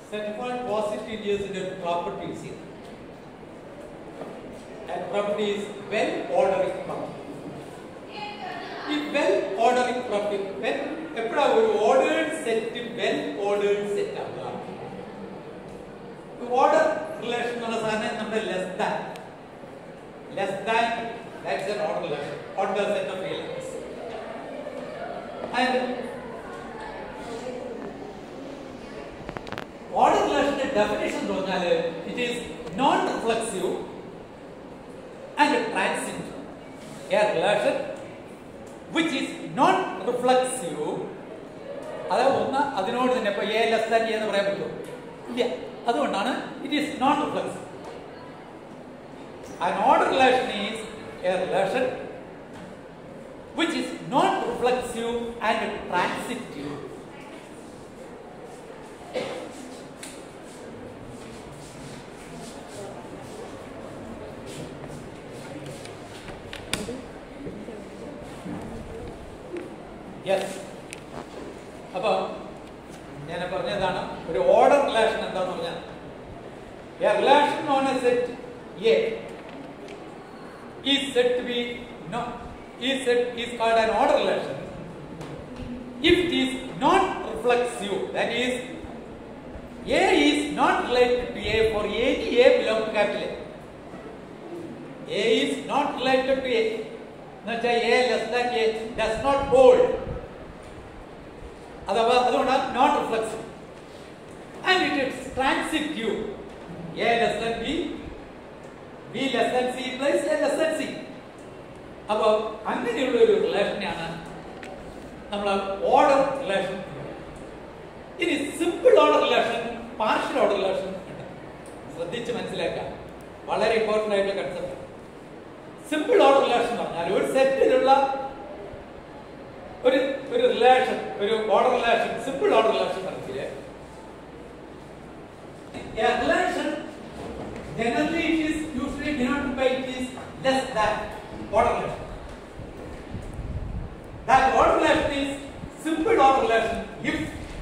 certified positives in the properties here. And property is well ordering property. ഈ well ordering property well എപ്പോഴാ ഒരു ordered set well ordered set ആവുക order relation എന്നുള്ള സാധനം നമ്മുടെ less than less than that's N order relation order set of reals and order റിലേഷന്റെ definition എന്ന് പറഞ്ഞാൽ it is non reflexive and transitive a relation which is non reflexive അത് ഒന്ന് അതിനോട് തന്നെ ഇപ്പൊ എ ലെസ് ദാൻ എന്ന് പറയാൻ പറ്റുമോ ഇല്ല അതുകൊണ്ടാണ് it is non reflexive An order relation is a relation which is non reflexive and transitive. Yes അപ്പൊ ഞാൻ പറഞ്ഞതാണ് ഒരു ഓർഡർ റിലേഷൻ എന്താന്ന് പറഞ്ഞാൽ a relation on a set A is said to be no is said is called an order relation if it is not reflexive that is a is not related to a for any a belong to capital A a is not related to a എന്നുവെച്ചാൽ A less than A does not hold അഥവാ അതുകൊണ്ടാണ് not reflexive and it it's transitive A less than B B less than C plus A less than C അപ്പോൾ അങ്ങനെയുള്ള ഒരു റിലേഷനെയാണ് നമ്മൾ order relation ഇനി simple order relation partial order relation ഉണ്ട് ശ്രദ്ധിച്ച് മനസ്സിലാക്കാം വളരെ ഇമ്പോർട്ടൻ്റ് ആയിട്ടുള്ള കൺസെപ്റ്റ് സിമ്പിൾ ഓർഡർ റിലേഷൻ എന്ന് പറഞ്ഞാൽ ഒരു സെറ്റിലുള്ള ഒരു ഒരു റിലേഷൻ ഒരു order relation simple order relation പറഞ്ഞില്ലേ a relation generally it is usually denoted by it is less than order relation that order relation is simple order relation if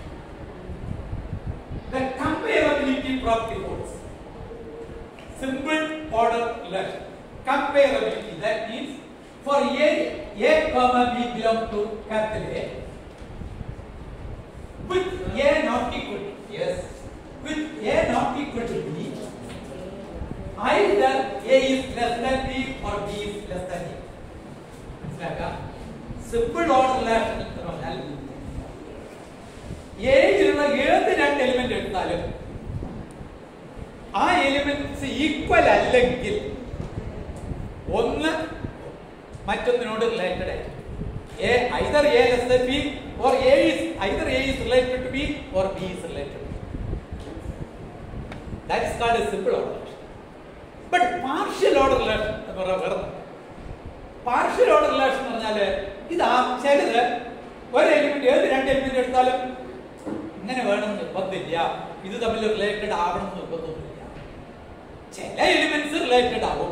the comparability property holds simple order relation comparability that means for a a comma b belong to capital A with a not equal to yes with a not equal to b either a is less than b or b is less than a മനസ്സിലാക്കാം simple order relation എന്ന് പറഞ്ഞാൽ ഏജിലുള്ള ഏത് രണ്ട് element എടുത്താലും ആ elements equal അല്ലെങ്കിൽ ഒന്ന് മറ്റൊന്നിനോട് റിലേറ്റഡ് ആയിരിക്കും A either A less than B or A is either A is related to B or B is related to B. That is called a simple order relation. But partial order relation എന്ന് പറഞ്ഞാൽ വേറെ partial order relation എന്ന് പറഞ്ഞാല് ഇത് ആ ചിലത് ഒരു element ഏത് രണ്ട് എലിമെന്റ് എടുത്താലും ഇങ്ങനെ വേണം എന്ന് നിർബന്ധമില്ല ഇത് തമ്മിൽ റിലേറ്റഡ് ആവണം എന്ന് നിർബന്ധമൊന്നുമില്ല ചില എലിമെന്റ്സ് റിലേറ്റഡ് ആവും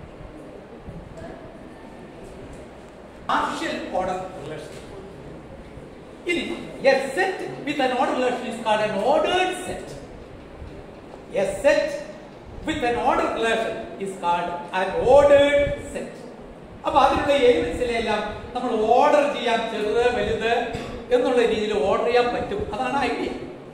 partial order relation. ഇനി a set with an order relation is called an ordered set. A set with an order relation is called an ordered set. അപ്പൊ അതിലുള്ള എലിമെന്റ്സിലെ എല്ലാം നമ്മൾ ഓർഡർ ചെയ്യാൻ ചെറുത് വലുത് എന്നുള്ള രീതിയിൽ ഓർഡർ ചെയ്യാൻ പറ്റും അതാണ് idea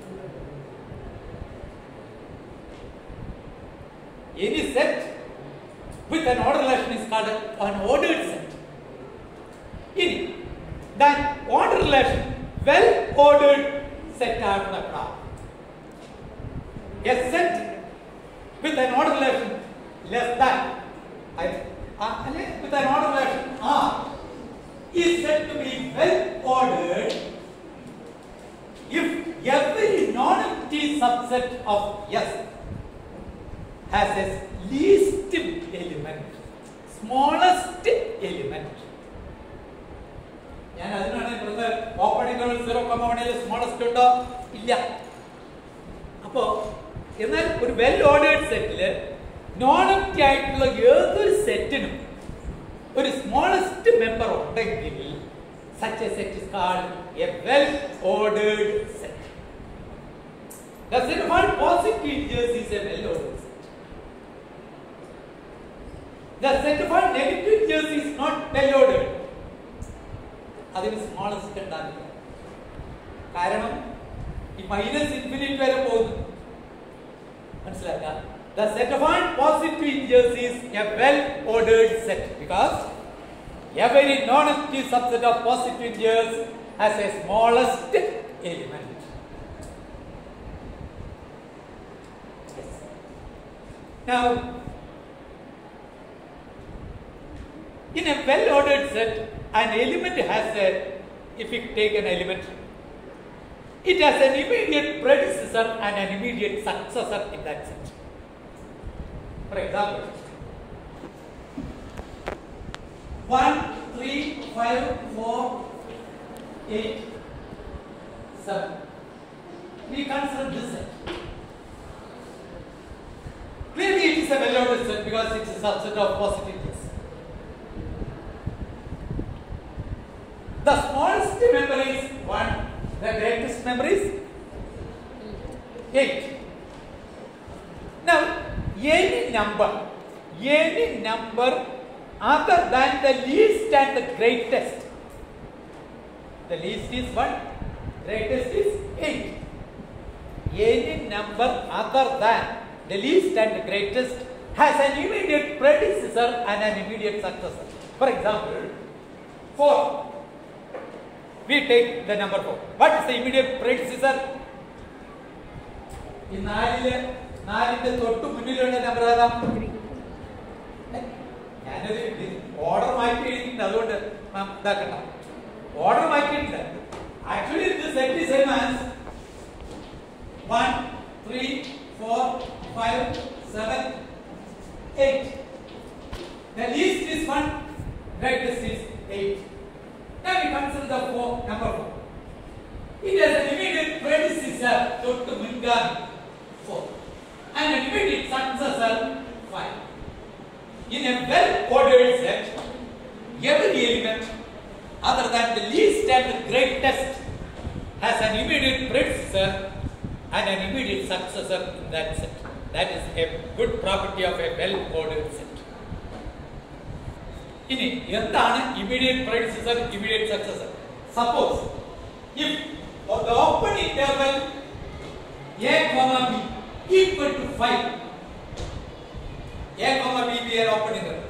Any set with an order relation is called an ordered set. ഇനി than order relation well ordered set ആകുന്ന a set with an order relation less than അല്ലെ with an order relation R is said to be well ordered if every non-empty subset of S has a least element smallest element ഞാൻ അതിനാണ് ഇവിടുത്തെ opening zero comma വണിയിൽ smallest ഉണ്ടോ ഇല്ല അപ്പോ എന്നാൽ ഒരു വെൽ ഓർഡേർഡ് സെറ്റില് നോൺ എംറ്റി ആയിട്ടുള്ള ഏതൊരു സെറ്റിനും ഒരു സ്മോളസ്റ്റ് മെമ്പർ ഉണ്ടെങ്കിൽ such a set is called a well ordered set The set of all positive integers is a well ordered set. The set of all negative integers is not well ordered. അതിന് smallest ഉണ്ടാകില്ല കാരണം ഈ minus infinite വരെ പോകുന്നു മനസ്സിലാക്കുക The set of all positive integers is a well ordered set because every non-empty subset of positive integers has a smallest element. Yes. Now, in a well ordered set, an element has a, if we take an element, it has an immediate predecessor and an immediate successor in that set. For example, 1, 3, 5, 4, 8, 7. We consider this set. Clearly, it is a well ordered set because it is a subset of positives. The smallest member is 1, the greatest member is 8. Now, any number, any number other than the least and the greatest, the least is 1, greatest is 8. Any number other than the least and the greatest has an immediate predecessor and an immediate successor. For example, 4. We take the number 4. What is the immediate predecessor? ഈ നാലില് നാലിന്റെ തൊട്ട് മുന്നിലുള്ള number ഏതാ ഏ, ഞാനൊരു order മാറ്റി എഴുതിയിട്ടുണ്ട് അതുകൊണ്ട് നാം ഇതാക്കണ്ട ഓർഡർ മാറ്റിയിട്ടില്ല ആക്ച്വലി ഇത് set same as one three four five seven eight The least is one, greatest is eight. Now we consider the four, number four. It has an immediate predecessor, Dr. Mungami, four, and an immediate successor, five. In a well-ordered set, every element other than the least and the greatest has an immediate predecessor and an immediate successor in that set. That is a good property of a well-ordered set. ഇനി എന്താണ് immediate predecessor immediate successor suppose if the open interval a comma b equal to 5 a comma b be an open interval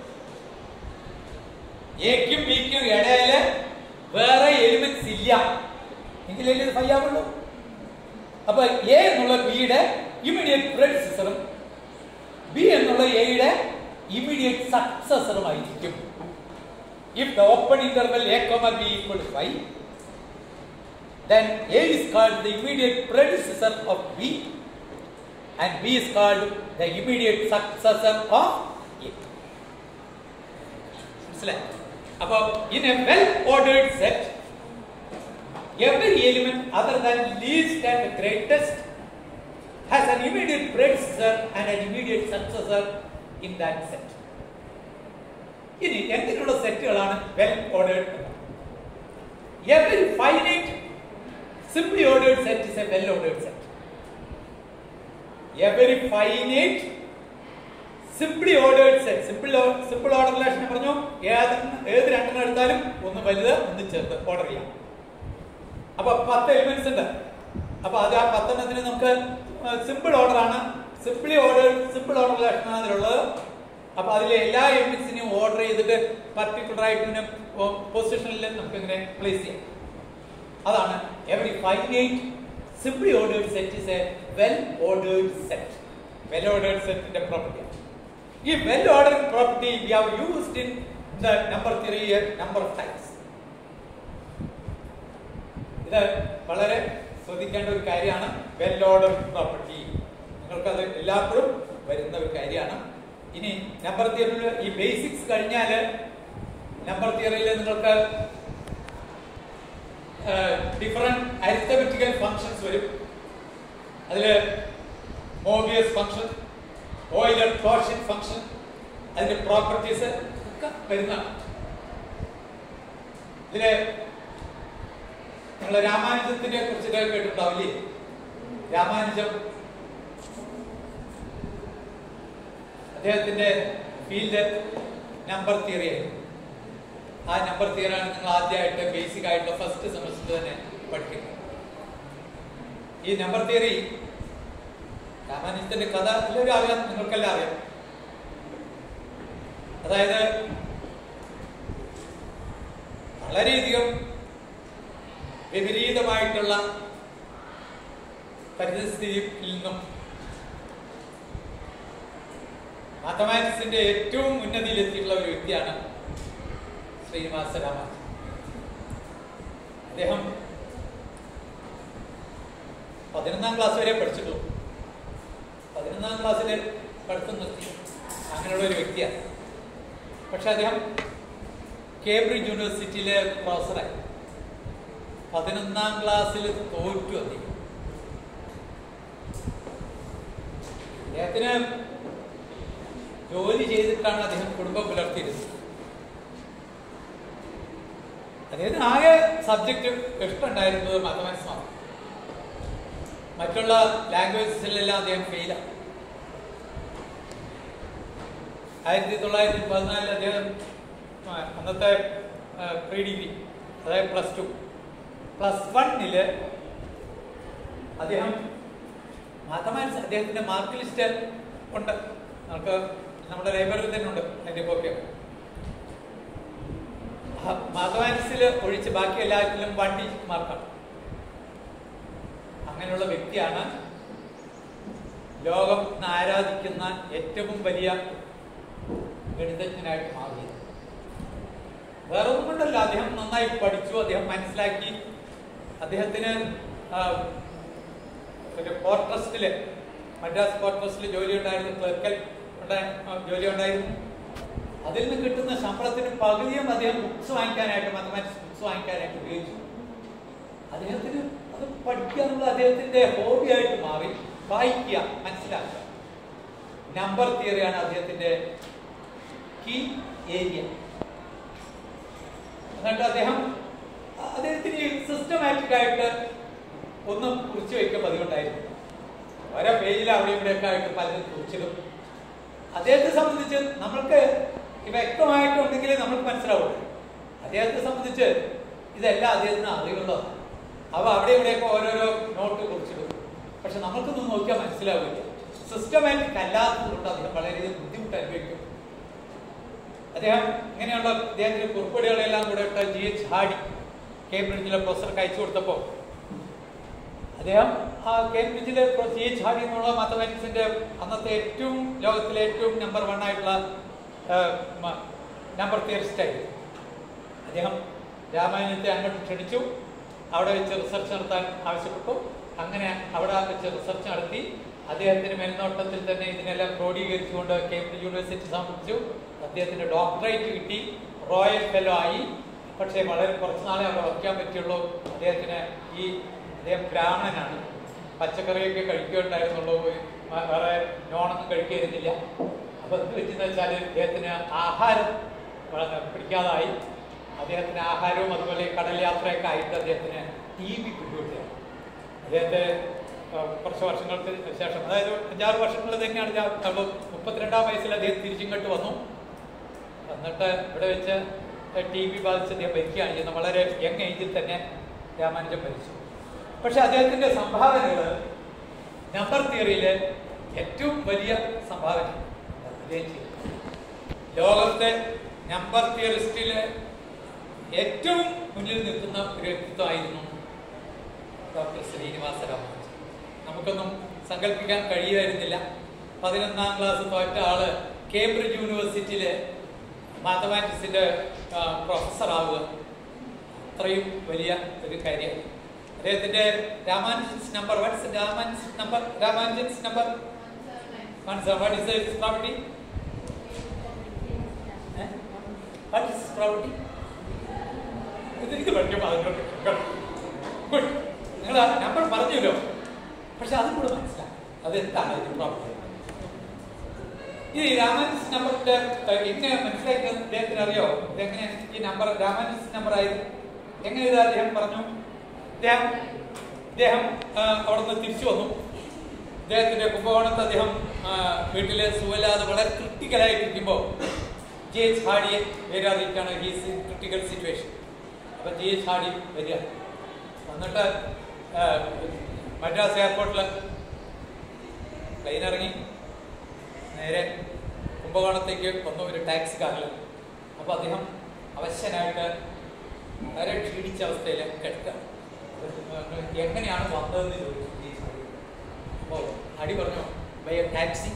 എക്കും ബിക്കും ഇടയില് വേറെ elements ഇല്ല എങ്കിലല്ലേ ഇത് five ആവുള്ളൂ അപ്പൊ എ എന്നുള്ള ബിയുടെ ഇമീഡിയറ്റ് predecessorഉം ബി എന്നുള്ള എയുടെ ഇമീഡിയറ്റ് സക്സസറുമായിരിക്കും if the open interval A comma B equal to five then A is called the immediate predecessor of B and B is called the immediate successor of A. മനസ്സിലായി അപ്പോൾ in a well ordered set every element other than least and greatest has an immediate predecessor and an immediate successor in that set. ഇനി എങ്ങനെയുള്ള സെറ്റുകളാണ് well ordered every finite simply ordered set is a well ordered set every finite simply ordered set simple simple order relation പറഞ്ഞു ഏത് ഏത് രണ്ടെണ്ണം എടുത്താലും ഒന്ന് വലുത് ഒന്ന് ചെറുത് ഓർഡർ ചെയ്യാം അപ്പൊ പത്ത് എലിമെന്റ്സ് ഉണ്ട് അപ്പൊ അത് ആ പത്തെണ്ണത്തിന് നമുക്ക് സിമ്പിൾ ഓർഡർ ആണ് simply order simple order relation ആണ് അതിലുള്ളത് അപ്പൊ അതിലെ എല്ലാ എലിമെന്റ്സിനെയും ഓർഡർ ചെയ്തിട്ട് പർട്ടിക്കുലർ ആയിട്ട് പൊസിഷനിൽ നമുക്ക് ഇങ്ങനെ പ്ലേസ് ചെയ്യാം അതാണ് every finite simply ordered set is a well ordered set well ordered സെറ്റിന്റെ പ്രോപ്പർട്ടി ഈ well ordered property we have used in the number theory number of times ഇത് വളരെ ശ്രദ്ധിക്കേണ്ട ഒരു കാര്യമാണ് വെൽ ഓർഡർ പ്രോപ്പർട്ടി നിങ്ങൾക്കത് എല്ലായ്പ്പോഴും വരുന്ന ഒരു കാര്യമാണ് ഇനി നമ്പർ തിയറിയിൽ ഈ ബേസിക്സ് കഴിഞ്ഞാൽ നമ്പർ തിയറിയിൽ നിങ്ങൾക്ക് ഡിഫറെന്റ് അരിത്തമെറ്റിക്കൽ ഫങ്ഷൻസ് വരും അതിൽ മോബിയസ് ഫങ്ഷൻ ഓയിലർ ടോർഷൻ ഫങ്ഷൻ അതിന്റെ പ്രോപ്പർട്ടീസ് ഒക്കെ വരുന്നതാണ് ഇതില് നിങ്ങൾ രാമാനുജത്തിനെ കുറിച്ച് കേട്ടിട്ടുണ്ടാവില്ലേ രാമാനുജം അദ്ദേഹത്തിന്റെ ഫീൽഡ് നമ്പർ തിയറി ആയിരുന്നു ആ നമ്പർ തിയറിയാണ് നിങ്ങൾ ആദ്യമായിട്ട് ബേസിക് ആയിട്ടുള്ള ഫസ്റ്റ് സെമസ്റ്ററിൽ തന്നെ പഠിക്കുന്നത് ഈ നമ്പർ തിയറി രാമാനുജത്തിന്റെ കഥ എല്ലാവരും അറിയാം നിങ്ങൾക്കെല്ലാം അറിയാം അതായത് വളരെയധികം വിപരീതമായിട്ടുള്ള പരിസ്ഥിതിയിൽ നിന്നും മാത്തമാറ്റിക്സിന്റെ ഏറ്റവും ഉന്നതിയിലെത്തിയിട്ടുള്ള ഒരു വ്യക്തിയാണ് ശ്രീനിവാസ രാമാനുജൻ അദ്ദേഹം പതിനൊന്നാം ക്ലാസ് വരെ പഠിച്ചിട്ടുള്ളൂ പതിനൊന്നാം ക്ലാസ്സിൽ പഠിത്തം നിർത്തി അങ്ങനെയുള്ള ഒരു വ്യക്തിയാണ് പക്ഷെ അദ്ദേഹം കേംബ്രിഡ്ജ് യൂണിവേഴ്സിറ്റിയിലെ പ്രൊഫസറായി പതിനൊന്നാം ക്ലാസ്സിൽ തോറ്റു അദ്ദേഹം അദ്ദേഹത്തിന് ജോലി ചെയ്തിട്ടാണ് അദ്ദേഹം കുടുംബം പുലർത്തിയിരുന്നത് അദ്ദേഹത്തിന് ആകെ സബ്ജക്റ്റ് ഇഷ്ടമുണ്ടായിരുന്നത് മാത്തമാറ്റിക്സ് മാത്രം മറ്റുള്ള ലാംഗ്വേജസിലെല്ലാം അദ്ദേഹം ഫെയിലാണ് ആയിരത്തി തൊള്ളായിരത്തി പതിനാലിൽ അദ്ദേഹം ആ, അന്നത്തെ പ്രീ ഡിഗ്രി അതായത് പ്ലസ് ടു പ്ലസ് വണ്ണില് അദ്ദേഹം മാത്തമാറ്റിക്സ് അദ്ദേഹത്തിന്റെ മാർക്ക് ലിസ്റ്റ് ഉണ്ട് നമുക്ക് നമ്മുടെ ലൈബ്രറിയിൽ തന്നെ ഉണ്ട് അതിന്റെ കോപ്പിയൊക്കെ മാത്തമാറ്റിക്സിൽ ഒഴിച്ച് ബാക്കി എല്ലാത്തിലും വൺ ഡിജിറ്റ് മാർക്കാണ് അങ്ങനെയുള്ള വ്യക്തിയാണ് ലോകം ഇന്ന് ആരാധിക്കുന്ന ഏറ്റവും വലിയ ഗണിതജ്ഞനായിട്ട് മാറിയത് വേറെ ഒന്നും കൊണ്ടല്ല അദ്ദേഹം നന്നായി പഠിച്ചു അദ്ദേഹം മനസ്സിലാക്കി അദ്ദേഹത്തിന് ആ, ഒരു പോർട്ട് ട്രസ്റ്റില് മദ്രാസ് പോർട്ട് ട്രസ്റ്റിൽ ജോലി ഉണ്ടായിരുന്നു ക്ലർക്കൽ ഉണ്ടാ- ആ, ജോലി ഉണ്ടായിരുന്നു അതിൽ നിന്ന് കിട്ടുന്ന ശമ്പളത്തിന് പകുതിയും അദ്ദേഹം ബുക്സ് വാങ്ങിക്കാനായിട്ട് മാത്തമാറ്റിക്സ് ബുക്സ് വാങ്ങിക്കാനായിട്ട് ഉപയോഗിച്ചു അദ്ദേഹത്തിന് അത് പഠിക്കുക എന്നുള്ള അദ്ദേഹത്തിന്റെ ഹോബിയായിട്ട് മാറി വായിക്കുക മനസ്സിലാക്കുക നമ്പർ തിയറിയാണ് അദ്ദേഹത്തിന്റെ കീ ഏരിയ എന്നിട്ട് അദ്ദേഹം അദ്ദേഹത്തിന് സിസ്റ്റമാറ്റിക് ആയിട്ട് ഒന്ന് കുറിച്ച് വയ്ക്കുക പതിവുണ്ടായിരുന്നു ഓരോ പേജിൽ അവിടെ ഇവിടെയൊക്കെ ആയിട്ട് പലരും കുറിച്ചിടും അദ്ദേഹത്തെ സംബന്ധിച്ച് നമ്മൾക്ക് വ്യക്തമായിട്ടുണ്ടെങ്കിൽ നമുക്ക് മനസ്സിലാവുള്ളൂ അദ്ദേഹത്തെ സംബന്ധിച്ച് ഇതെല്ലാം അദ്ദേഹത്തിന് അറിവുള്ളതാണ് അവ അവിടെ ഇവിടെയൊക്കെ ഓരോരോ നോട്ട് കുറിച്ചിടും പക്ഷെ നമുക്കൊന്നും നോക്കിയാൽ മനസ്സിലാവില്ല സിസ്റ്റമാറ്റിക് അല്ലാത്തതുകൊണ്ട് അദ്ദേഹം വളരെയധികം ബുദ്ധിമുട്ട് അനുഭവിക്കും അദ്ദേഹം ഇങ്ങനെയുള്ള അദ്ദേഹത്തിന്റെ കുറിപ്പടികളെല്ലാം കൂടെ ഇട്ട ജി എച്ച് ഹാഡി കേംബ്രിഡ്ജിലെ പ്രൊഫസർക്ക് അയച്ചു കൊടുത്തപ്പോൾ അദ്ദേഹം ആ കേംബ്രിഡ്ജിലെ ജി എച്ച് ഹാഡി എന്നുള്ള മാത്തമാറ്റിക്സിന്റെ അന്നത്തെ ഏറ്റവും ലോകത്തിലെ ഏറ്റവും നമ്പർ വൺ ആയിട്ടുള്ള നമ്പർ തിയറിസ്റ്റ് ആയിരുന്നു അദ്ദേഹം രാമായണത്തെ അങ്ങോട്ട് ക്ഷണിച്ചു അവിടെ വെച്ച് റിസർച്ച് നടത്താൻ ആവശ്യപ്പെട്ടു അങ്ങനെ അവിടെ വെച്ച് റിസർച്ച് നടത്തി അദ്ദേഹത്തിന് മേൽനോട്ടത്തിൽ തന്നെ ഇതിനെല്ലാം ക്രോഡീകരിച്ചുകൊണ്ട് കേംബ്രിഡ്ജ് യൂണിവേഴ്സിറ്റി സമർപ്പിച്ചു അദ്ദേഹത്തിന് ഡോക്ടറേറ്റ് കിട്ടി റോയൽ ഫെലോ ആയി പക്ഷേ വളരെ കുറച്ച് നാളെ അവിടെ വയ്ക്കാൻ പറ്റുള്ളൂ അദ്ദേഹത്തിന് ഈ അദ്ദേഹം ബ്രാഹ്മണനാണ് പച്ചക്കറിയൊക്കെ കഴിക്കുകയുണ്ടായിരുന്നുള്ളൂ വേ- വേറെ നോണൊന്നും കഴിക്കായിരുന്നില്ല അപ്പൊ എന്ത് പറ്റുന്ന വെച്ചാൽ അദ്ദേഹത്തിന് ആഹാരം വളരെ പിടിക്കാതായി അദ്ദേഹത്തിന് ആഹാരവും അതുപോലെ കടൽ യാത്രയൊക്കെ ആയിട്ട് അദ്ദേഹത്തിന് ടി ബി പിടിപെട്ടു അദ്ദേഹത്തെ ആ, കുറച്ച് വർഷങ്ങൾക്ക് ശേഷം അതായത് അഞ്ചാറ് വർഷങ്ങൾ തന്നെയാണ് ഞാൻ ഉള്ളൂ. മുപ്പത്തിരണ്ടാം വയസ്സിൽ അദ്ദേഹം തിരിച്ചിങ്ങോട്ട് വന്നു എന്നിട്ട് ഇവിടെ വെച്ച് ടി ബി ബാധിച്ച് അദ്ദേഹം മരിക്കുകയാണ് ചെയ്യുന്നത് വളരെ യങ് ഏജിൽ തന്നെ രാമാനുജൻ മരിച്ചു പക്ഷെ അദ്ദേഹത്തിന്റെ സംഭാവനകൾ നമ്പർ തിയറിയിലെ ഏറ്റവും വലിയ സംഭാവന അദ്ദേഹം ചെയ്തു ലോകത്തെ നമ്പർ തിയറിസ്റ്റിലെ ഏറ്റവും മുന്നിൽ നിൽക്കുന്ന ഒരു വ്യക്തിത്വമായിരുന്നു ഡോക്ടർ ശ്രീനിവാസ രാമാനുജൻ നമുക്കൊന്നും സങ്കല്പിക്കാൻ കഴിയുമായിരുന്നില്ല പതിനൊന്നാം ക്ലാസ് തോറ്റ ആള് കേംബ്രിഡ്ജ് യൂണിവേഴ്സിറ്റിയിലെ മാത്തമാറ്റിക്സിന്റെ പ്രൊഫസർ ആവുക അത്രയും വലിയ ഒരു കാര്യം അദ്ദേഹത്തിന്റെ Ramanujan's number what's Ramanujan's number Ramanujan's number what is is property what is property ഇതെനിക്ക് പഠിക്കുമ്പോൾ അതിനോട് ഗുഡ് നിങ്ങൾ ആ നമ്പർ പറഞ്ഞല്ലോ പക്ഷെ അതും കൂടെ മനസ്സിലാക്കി അതെന്താണ് ഇതിന്റെ പ്രോപ്പർട്ടി ഈ രാമാനുജൻസ് നമ്പറിന്റെ എങ്ങനെ മനസ്സിലാക്കിയത് അദ്ദേഹത്തിന് അറിയോ ഇതെങ്ങനെ ഈ നമ്പർ രാമാനുജൻസ് നമ്പർ ആയിരുന്നു എങ്ങനെ ഇത് അദ്ദേഹം പറഞ്ഞു അദ്ദേഹം ഇദ്ദേഹം ആ, അവിടെ നിന്ന് തിരിച്ചു വന്നു ഇദ്ദേഹത്തിന്റെ കുംഭകോണത്ത് അദ്ദേഹം ആ, വീട്ടിലെ സുഖമില്ലാതെ വളരെ ക്രിട്ടിക്കലായി ഇരിക്കുമ്പോൾ ജി എച്ച് ഹാഡിയെ പേരറിയിക്കാണ് ഹീസ് ഇൻ ക്രിട്ടിക്കൽ സിറ്റുവേഷൻ അപ്പൊ ജി എച്ച് ഹാഡി വരിക വന്നിട്ട് ആ, മദ്രാസ് എയർപോർട്ടിൽ പ്ലെയിൻ ഇറങ്ങി നേരെ കുംഭകോണത്തേക്ക് വന്നു ഒരു ടാക്സി കാറിൽ അപ്പോൾ അദ്ദേഹം അവശനായിട്ട് വളരെ ക്ഷീണിച്ച അവസ്ഥയിൽ കിടക്കുക എങ്ങനെയാണ് വന്നതെന്ന് ചോദിച്ചു ജി എച്ച് ഹാഡി അപ്പോൾ അടി പറഞ്ഞു ബൈ എ ടാക്സി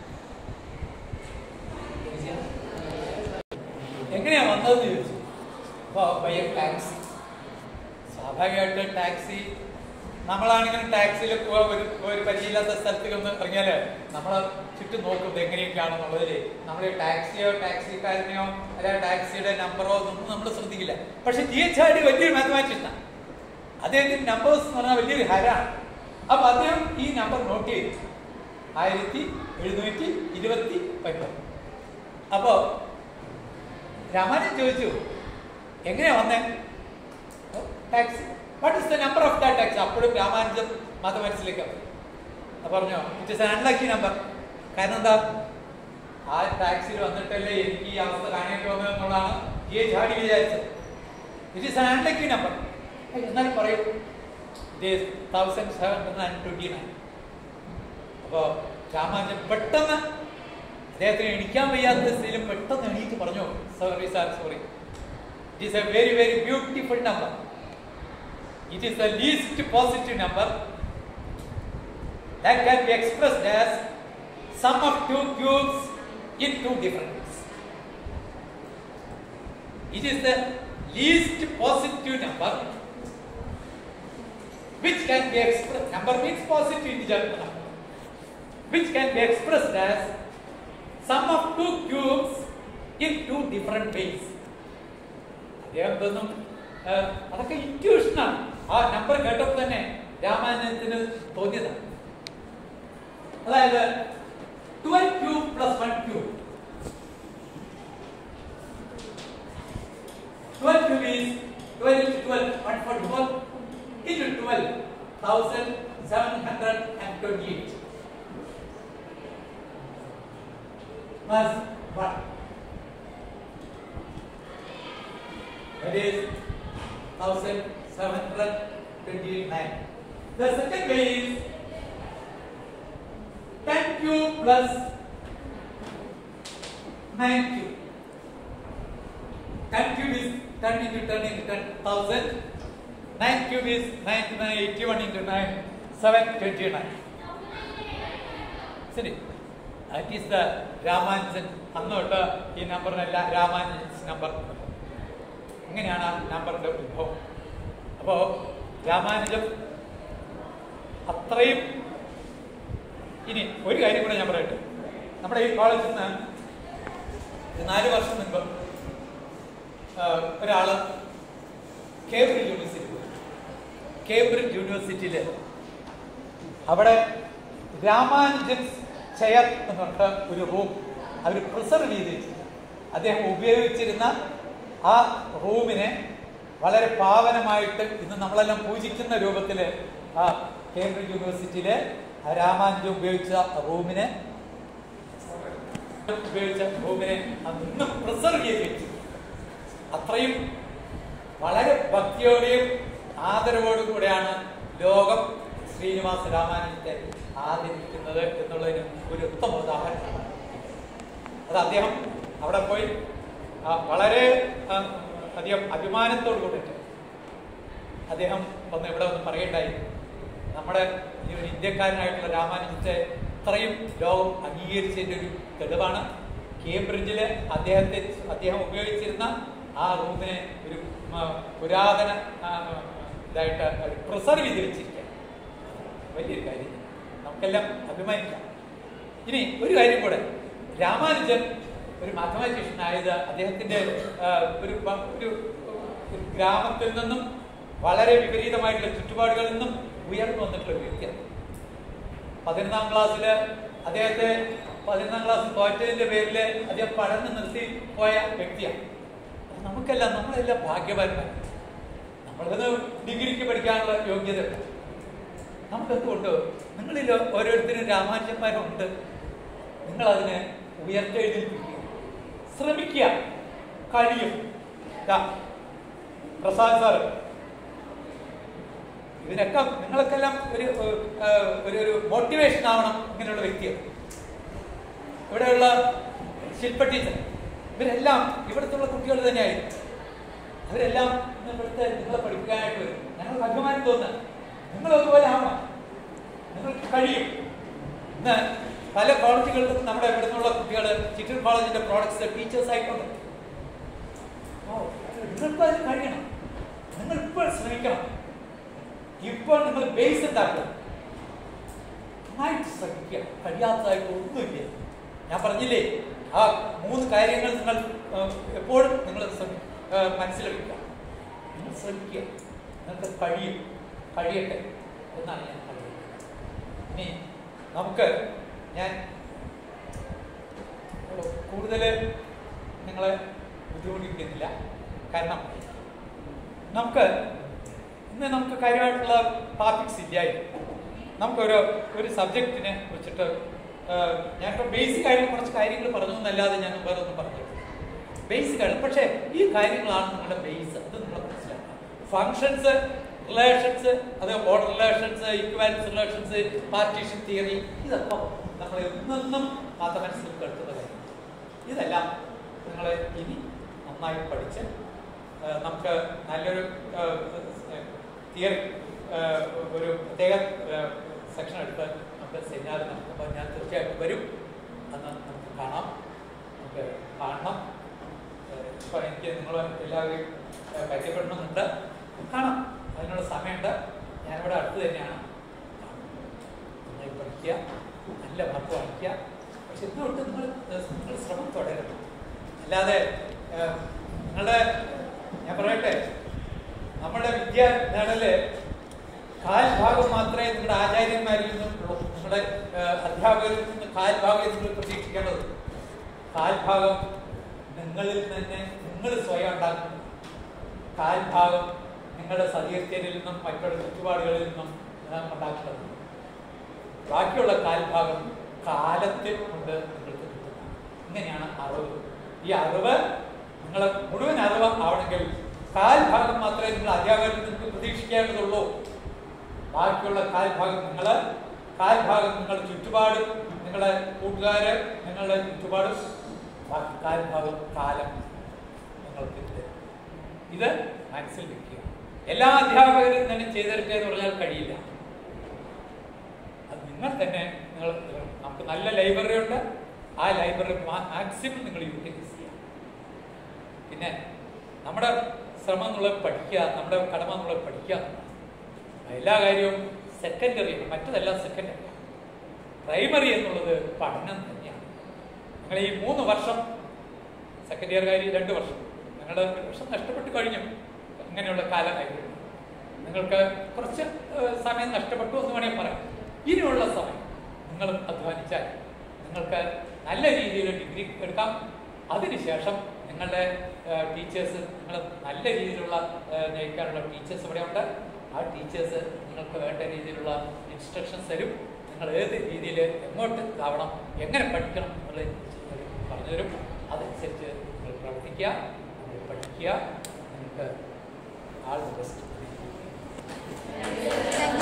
എങ്ങനെയാ വന്നതെന്ന് ചോദിച്ചു അപ്പോൾ ബൈ എ ടാക്സി സ്വാഭാവികമായിട്ട് ടാക്സി നമ്മളാണെങ്കിലും ടാക്സിയിൽ പോവാൻ ഒരു ഒരു പരിചയമില്ലാത്ത സ്ഥലത്തേക്ക് ഒന്ന് ഇറങ്ങിയാല് നമ്മൾ ചുറ്റും നോക്കും ഇത് എങ്ങനെയൊക്കെയാണെന്നുള്ളതിൽ നമ്മൾ ടാക്സിയോ ടാക്സിക്കാരനെയോ അല്ല ടാക്സിയുടെ നമ്പറോ ഒന്നും നമ്മൾ ശ്രദ്ധിക്കില്ല പക്ഷെ ജി എച്ച് ആർ ഡി വലിയൊരു മാത്തമാറ്റിക്സാണ് അദ്ദേഹത്തിന്റെ നമ്പേഴ്സ് എന്ന് പറഞ്ഞാൽ വലിയൊരു ഹരാണ് അപ്പൊ അദ്ദേഹം ഈ നമ്പർ നോട്ട് ചെയ്തു ആയിരത്തി എഴുന്നൂറ്റി ഇരുപത്തി ഒൻപത് അപ്പോ രാമാനൻ ചോദിച്ചു എങ്ങനെയാ വന്നേ taxi what is the number of that taxi അപ്പോഴും രാമാനുജൻ മാത്തമാറ്റിക്സിലേക്ക് അപ്പൊ പറഞ്ഞു ഇറ്റ് ഇസ് അൺലക്കി നമ്പർ കാരണം എന്താ ആ ടാക്സിയിൽ വന്നിട്ടല്ലേ എനിക്ക് ഈ അവസ്ഥ കാണേണ്ടി വന്നത് എന്നുള്ളതാണ് ഈ ചാടി വിചാരിച്ചത് ഇറ്റ് ഇസ് അൺലക്കി നമ്പർ എന്നാലും പറയൂ thousand seven hundred and twenty nine അപ്പോൾ രാമാനുജൻ പെട്ടെന്ന് അദ്ദേഹത്തിന് എണിക്കാൻ വയ്യാത്ത സ്ഥിതിയിലും പെട്ടെന്ന് എണീറ്റ് പറഞ്ഞു sorry sir sorry it is a very very beautiful number it is the least positive number that can be expressed as sum of two cubes in two different ways. It is the least positive number which can be expressed, number means positive integer number, which can be expressed as sum of two cubes in two different ways. അദ്ദേഹം ഇതൊന്നും ആ, അതൊക്കെ ഇൻറ്റ്യൂഷനാണ് ആ number കേട്ടപ്പോൾ തന്നെ രാമായണത്തിന് തോന്നിയതാണ് അതായത് twelve cube plus one cube twelve cube is twelve into twelve one forty four into twelve thousand seven hundred and twenty eight plus one That is 1729. The second way is 10 cube plus 9 cube. 10 cube is 10 into 10 into 10,000. 9 cube is 981 into 9, 729. ശരി that is the Ramanujan അന്ന് തൊട്ട് ഈ നമ്പറിനല്ല രാമാനുജൻസ് number ഇങ്ങനെയാണ് ആ നമ്പറിന്റെ ഉത്ഭവം അപ്പോ രാമാനുജം അത്രയും ഇനി ഒരു കാര്യം കൂടെ ഞാൻ പറയട്ടെ നമ്മുടെ ഈ കോളേജിൽ നിന്ന് ഒരു നാല് വർഷം മുൻപ് ആ, ഒരാള് കേംബ്രിഡ്ജ് യൂണിവേഴ്സിറ്റി പോയി കേംബ്രിഡ്ജ് യൂണിവേഴ്സിറ്റിയിൽ അവിടെ രാമാനുജൻ ചെയർ എന്ന് പറഞ്ഞ ഒരു റൂം അവർ പ്രിസർവ് ചെയ്ത് വെച്ചിരുന്നു അദ്ദേഹം ഉപയോഗിച്ചിരുന്ന ആ റൂമിനെ വളരെ പാവനമായിട്ട് ഇന്ന് നമ്മളെല്ലാം പൂജിക്കുന്ന രൂപത്തിൽ ആ കേംബ്രിഡ്ജ് യൂണിവേഴ്സിറ്റിയിലെ ആ രാമാനുജൻ ഉപയോഗിച്ച റൂമിനെ ഉപയോഗിച്ച റൂമിനെ അന്ന് പ്രിസർവ് ചെയ്ത് വെച്ചു അത്രയും വളരെ ഭക്തിയോടെയും ആദരവോടും കൂടെയാണ് ലോകം ശ്രീനിവാസ രാമാനുജത്തെ ആദരിക്കുന്നത് എന്നുള്ളതിന് ഒരു ഉത്തമ ഉദാഹരണമാണ് അത് അദ്ദേഹം അവിടെ പോയി ആ, വളരെ ആ, അധികം അഭിമാനത്തോട് കൂടിയിട്ട് അദ്ദേഹം വന്ന് ഇവിടെ വന്ന് പറയണ്ടായി നമ്മുടെ ഈ ഒരു ഇന്ത്യക്കാരനായിട്ടുള്ള രാമാനുജത്തെ ഇത്രയും ലോകം അംഗീകരിച്ചതിൻ്റെ ഒരു തെളിവാണ് കേംബ്രിഡ്ജില് അദ്ദേഹത്തെ അദ്ദേഹം ഉപയോഗിച്ചിരുന്ന ആ റൂമിനെ ഒരു ആ, പുരാതന ആ, ഇതായിട്ട് പ്രിസർവ് ചെയ്ത് വെച്ചിരിക്കുക വലിയൊരു കാര്യം നമുക്കെല്ലാം അഭിമാനിക്കാം ഇനി ഒരു കാര്യം കൂടെ രാമാനുജൻ ഒരു മാത്തമാറ്റീഷ്യൻ ആയത് അദ്ദേഹത്തിന്റെ ആ, ഒരു പ- ഒരു ഒരു ഗ്രാമത്തിൽ നിന്നും വളരെ വിപരീതമായിട്ടുള്ള ചുറ്റുപാടുകളിൽ നിന്നും ഉയർന്നു വന്നിട്ടുള്ള ഒരു വ്യക്തിയാണ് പതിനൊന്നാം ക്ലാസ്സില് അദ്ദേഹത്തെ പതിനൊന്നാം ക്ലാസ് തോറ്റതിന്റെ പേരിൽ അദ്ദേഹം പഠനം നിർത്തി പോയ വ്യക്തിയാണ് അത് നമുക്കെല്ലാം നമ്മളെല്ലാം ഭാഗ്യവാന്മാർ നമ്മളത് ഡിഗ്രിക്ക് പഠിക്കാനുള്ള യോഗ്യത ഉണ്ട് നമുക്കെന്തുകൊണ്ട് നിങ്ങളിൽ ഓരോരുത്തരും രാമാനുജന്മാരുണ്ട് നിങ്ങൾ അതിനെ ഉയർത്തെഴുന്നേൽപ്പിക്കുക ശ്രമിക്കുക കഴിയും ദാ, പ്രസാദ് സാറ് ഇതിനൊക്കെ നിങ്ങൾക്കെല്ലാം ഒരു ഏഹ്, ഒരു ഒരു മോട്ടിവേഷൻ ആവണം ഇങ്ങനെയുള്ള വ്യക്തികൾ ഇവിടെയുള്ള ശില്പ ടീച്ചർ ഇവരെല്ലാം ഇവിടുത്തെ കുട്ടികൾ തന്നെയായിരുന്നു അവരെല്ലാം ഇന്ന് ഇവിടുത്തെ നിങ്ങളെ പഠിപ്പിക്കാനായിട്ട് വരും ഞങ്ങൾക്ക് അഭിമാനം തോന്നുക നിങ്ങൾ അതുപോലെ ആവണം നിങ്ങൾക്ക് കഴിയും ഇന്ന് പല കോളേജുകളിലും നമ്മുടെ ഇവിടെ നിന്നുള്ള കുട്ടികൾ ചിറ്റൂർ കോളേജിന്റെ പ്രോഡക്ട്സ് ടീച്ചേഴ്സ് ആയിട്ടുണ്ട് ഓ, നിങ്ങൾക്ക് അതിന് കഴിയണം നിങ്ങൾ ഇപ്പോൾ ശ്രമിക്കണം ഇപ്പോൾ നിങ്ങൾ ബേസ് ഉണ്ടാക്കുക നന്നായിട്ട് ശ്രമിക്കുക കഴിയാത്തതായിട്ട് ഒന്നുമില്ല ഞാൻ പറഞ്ഞില്ലേ ആ മൂന്ന് കാര്യങ്ങൾ നിങ്ങൾ ആ, എപ്പോഴും നിങ്ങൾ ശ്രമി- ആ, മനസ്സിലെടുക്കുക നിങ്ങൾ ശ്രമിക്കുക നിങ്ങൾക്ക് കഴിയും കഴിയട്ടെ എന്നാണ് ഞാൻ പറയുന്നത് ഇനി നമുക്ക് ഞാൻ കൂടുതൽ നിങ്ങളെ ബുദ്ധിമുട്ടിക്കുന്നില്ല കാരണം നമുക്ക് ഇന്ന് നമുക്ക് കാര്യമായിട്ടുള്ള ടോപ്പിക്സ് ഇല്ലായിരുന്നു നമുക്കൊരു ഒരു സബ്ജക്റ്റിനെ കുറിച്ചിട്ട് ആഹ്, ഞാനിപ്പോൾ ബേസിക് ആയിട്ട് കുറച്ച് കാര്യങ്ങൾ പറഞ്ഞു എന്നല്ലാതെ ഞാൻ വേറെ ഒന്നും പറഞ്ഞു ബേസിക് ആണ് പക്ഷേ ഈ കാര്യങ്ങളാണ് നിങ്ങളുടെ ബേസ് അത് നിങ്ങൾ മനസ്സിലാക്കണം ഫങ്ഷൻസ് റിലേഷൻസ് അത് order relations equivalence relations partition theory ഇതൊക്കെ നമ്മൾ എന്നെന്നും മാത്തമാറ്റിക്സിൽ കേൾക്കുന്ന കാര്യം ഇതെല്ലാം നിങ്ങൾ ഇനി നന്നായി പഠിച്ച് ആ, നമുക്ക് നല്ലൊരു തിയറി ഒരു പ്രത്യേക സെക്ഷൻ എടുത്ത് നമുക്ക് സെമിനാർ നടത്തുമ്പോൾ ഞാൻ തീർച്ചയായിട്ടും വരും അന്ന് നമുക്ക് കാണാം നമുക്ക് കാണണം ഇപ്പോൾ എനിക്ക് നിങ്ങൾ എല്ലാവരെയും ഏഹ്, പരിചയപ്പെടണമെന്നുണ്ട് കാണാം അതിനുള്ള സമയമുണ്ട് ഞാനിവിടെ അടുത്ത് തന്നെയാണ് നന്നായി പഠിക്കുക നല്ല മാർക്ക് വാങ്ങിക്കുക പക്ഷെ ഇതുകൊണ്ട് നിങ്ങൾ ഏഹ്, നിങ്ങൾ ശ്രമം തുടരണം അല്ലാതെ ഏഹ്, നിങ്ങളുടെ ഞാൻ പറയട്ടെ നമ്മുടെ വിദ്യ നേടല് കാൽ ഭാഗം മാത്രമേ നിങ്ങളുടെ ആചാര്യന്മാരിൽ നിന്നും ഉള്ളൂ നിങ്ങളുടെ ഏഹ്, അധ്യാപകരിൽ നിന്ന് കാൽ ഭാഗം നിങ്ങൾ പ്രതീക്ഷിക്കേണ്ടത് കാൽ ഭാഗം നിങ്ങളിൽ തന്നെ നിങ്ങൾ സ്വയം ഉണ്ടാക്കുന്നു കാൽ ഭാഗം നിങ്ങളുടെ സതീർത്ഥ്യരിൽ നിന്നും മറ്റുള്ള ചുറ്റുപാടുകളിൽ നിന്നും നാം ഉണ്ടാക്കുന്നത് ബാക്കിയുള്ള കാൽഭാഗം കാലത്തിൽ കൊണ്ട് നിങ്ങൾക്ക് കിട്ടുന്നു ഇങ്ങനെയാണ് അറിവ് ഈ അറിവ് നിങ്ങൾ മുഴുവൻ അറിവ് ആവണമെങ്കിൽ കാൽഭാഗം മാത്രമേ നിങ്ങൾ അധ്യാപകരിൽ നിന്ന് പ്രതീക്ഷിക്കേണ്ടതുള്ളൂ ബാക്കിയുള്ള കാൽഭാഗം നിങ്ങൾ കാൽഭാഗം നിങ്ങളുടെ ചുറ്റുപാട് നിങ്ങളുടെ കൂട്ടുകാര് നിങ്ങളുടെ ചുറ്റുപാട് ബാക്കി കാൽഭാഗം കാലം നിങ്ങൾക്ക് തരും. ഇത് മനസ്സിൽ വെക്കുക എല്ലാ അധ്യാപകരും തന്നെ ചെയ്തെടുക്കുക എന്ന് പറഞ്ഞാൽ കഴിയില്ല അത് നിങ്ങൾ തന്നെ നിങ്ങൾ നമുക്ക് നല്ല ലൈബ്രറി ഉണ്ട് ആ ലൈബ്രറി മാക്സിമം നിങ്ങൾ യൂട്ടിലൈസ് ചെയ്യുക പിന്നെ നമ്മുടെ ശ്രമം എന്നുള്ളത് പഠിക്കുക നമ്മുടെ കടമ എന്നുള്ളത് പഠിക്കുക എന്നുള്ളതാണ്. എല്ലാ കാര്യവും സെക്കൻഡറി മറ്റതെല്ലാം സെക്കൻഡറി പ്രൈമറി എന്നുള്ളത് പഠനം തന്നെയാണ് നിങ്ങൾ ഈ മൂന്ന് വർഷം സെക്കൻഡ് ഇയർ കാര്യം രണ്ട് വർഷം നിങ്ങളുടെ ഒരു വർഷം നഷ്ടപ്പെട്ട് കഴിഞ്ഞു അങ്ങനെയുള്ള കാലമായിരുന്നു നിങ്ങൾക്ക് കുറച്ച് ഏഹ്, സമയം നഷ്ടപ്പെട്ടു എന്ന് വേണമെങ്കിൽ പറയാം ഇനിയുള്ള സമയം നിങ്ങൾ അധ്വാനിച്ചാൽ നിങ്ങൾക്ക് നല്ല രീതിയിൽ ഡിഗ്രി എടുക്കാം അതിനുശേഷം നിങ്ങളുടെ ടീച്ചേഴ്സ് നിങ്ങൾ നല്ല രീതിയിലുള്ള ഏഹ്, നയിക്കാനുള്ള ടീച്ചേഴ്സ് ഇവിടെ ഉണ്ട് ആ ടീച്ചേഴ്സ് നിങ്ങൾക്ക് വേണ്ട രീതിയിലുള്ള ഇൻസ്ട്രക്ഷൻസ് തരും നിങ്ങൾ ഏത് രീതിയിൽ എങ്ങോട്ട് ആവണം എങ്ങനെ പഠിക്കണം എന്നുള്ളത് പറഞ്ഞു തരും അതനുസരിച്ച് നിങ്ങൾ പ്രവർത്തിക്കുക നിങ്ങൾ പഠിക്കുക നിങ്ങൾക്ക് all the best Thank you.